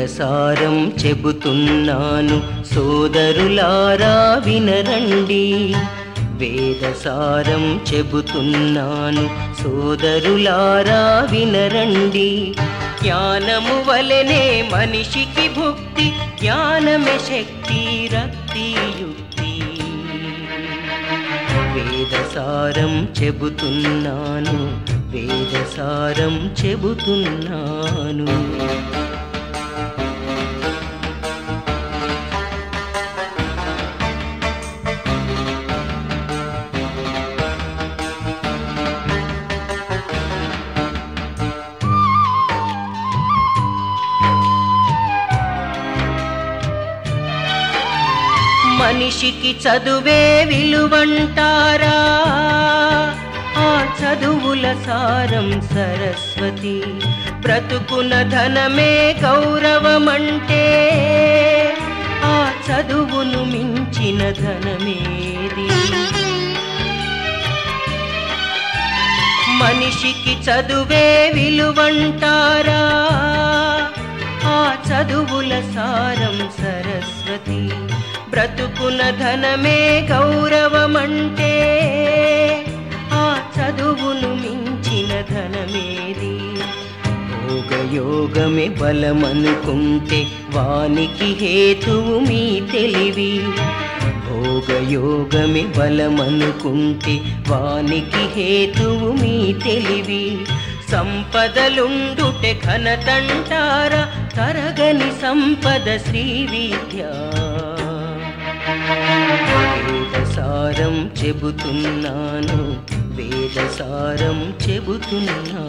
వేదసారం చెబుతున్నాను సోదరులారా వినరండి వేదసారం చెబుతున్నాను సోదరులారా వినరండి జ్ఞానము వలెనే మనిషికి భుక్తి జ్ఞానమే శక్తి రక్తి యుక్తి వేదసారం చెబుతున్నాను వేదసారం చెబుతున్నాను మనిషికి చదువే విలువంటారా ఆ చదువుల సారం సరస్వతి బ్రతుకున ధనమే గౌరవమంటే ఆ చదువును మించిన ధనమేది మనిషికి చదువే విలువంటారా ఆ చదువుల సారం సరస్వతి బ్రతుకున ధనమే గౌరవమంటే ఆ చదువును మించిన ధనమేది భోగయోగమే బలమనుకుంటే వానికి హేతువు మీ తెలివి భోగయోగమే బలమనుకుంటే వానికి హేతువు మీ తెలివి సంపదలుండుటె ఘనతంటార తరగని సంపద శ్రీ విద్య వేదసారం చెబుతున్నాను వేదసారం చెబుతున్నాను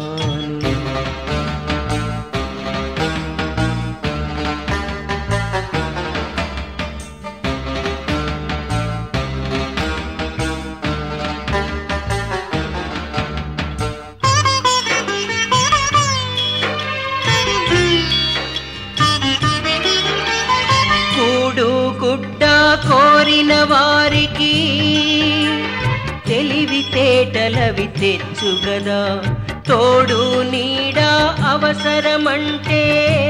కూడు గుడ్డ కోరిన వారికి తెలివితేటలవి తెచ్చుగదా తోడు నీడ అవసరమంటే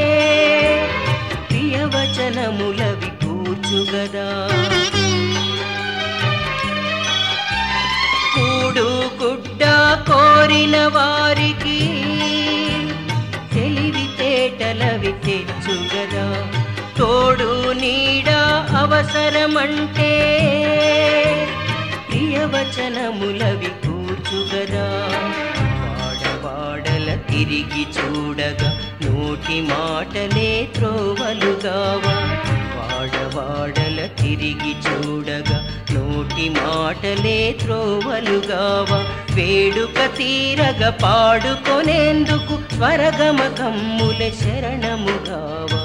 ప్రియవచనములవి కూర్చుగదా కూడు గుడ్డ కోరిన వారికి తెలివితేటలవి తెచ్చుగదా తోడు నీడ అవసరమంటే ప్రియవచనములవి కూర్చుగదా వాడవాడల తిరిగి చూడగా నోటి మాటలే త్రోవలుగావా వాడవాడల తిరిగి చూడగా నోటి మాటలే త్రోవలుగావా వేడుక తీరగ పాడుకొనేందుకు స్వరగమ కమ్ముల శరణముగావా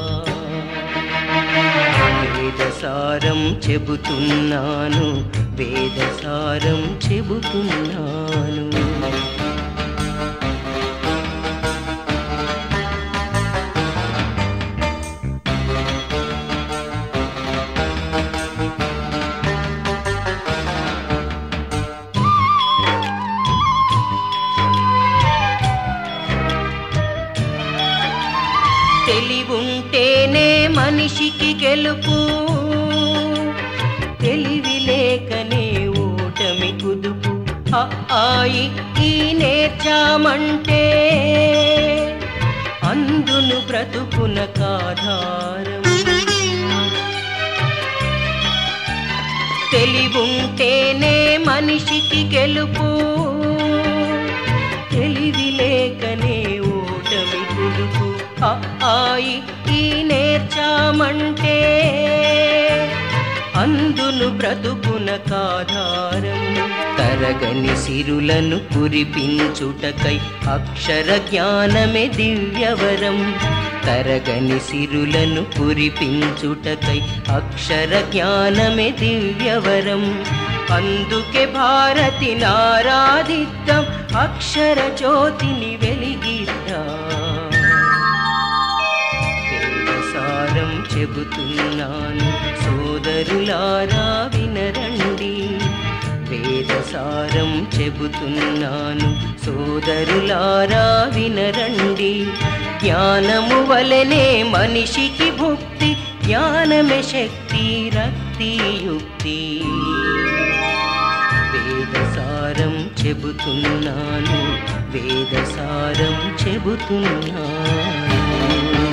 వేదసారం చెబుతున్నాను వేదసారం చెబుతున్నాను తెలివుంటేనే మనిషికి గెలుపు తెలివి లేకనే ఓటమి కుదుపు అ, ఆయి ఈ నేర్చామంటే అందును బ్రతుకున కాధారం తెలివుంటేనే మనిషికి గెలుపు తెలివి లేకనే ఓటమి కుదుపు అ, ఆయి ఈ నేర్చామంటే అందును బ్రతుకున కాధారం తరగని సిరులను కురిపించుటకై అక్షర జ్ఞానమే దివ్యవరం తరగని సిరులను కురిపించుటకై అక్షర జ్ఞానమే దివ్యవరం అందుకే భారతి నారాధిద్దాం అక్షర జ్యోతిని వెలిగిద్దాం వేదసారం చెబుతున్నాను సోదరులారా వినరండి వేదసారం చెబుతున్నాను సోదరులారా వినరండి జ్ఞానము వలనే మనిషికి భుక్తి జ్ఞానమే శక్తి రక్తి యుక్తి వేదసారం చెబుతున్నాను వేదసారం చెబుతున్నాను